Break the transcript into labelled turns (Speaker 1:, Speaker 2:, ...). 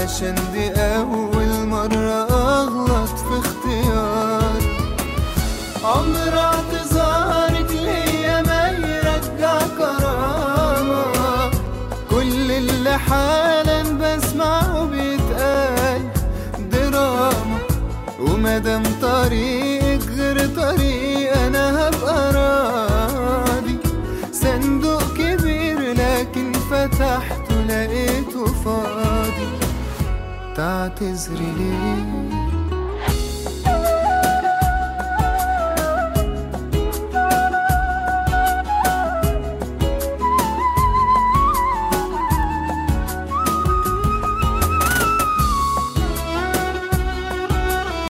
Speaker 1: علشان دي أول مرة أغلط في اختياري عمر اعتذارك ليا ما يرجع كرامة كل اللي حالا بسمعه بيتقال دراما ومادام طريقك غير طريق انا هبقى راضي صندوق كبير لكن فتحته لقيته فاضي تعتذري ليه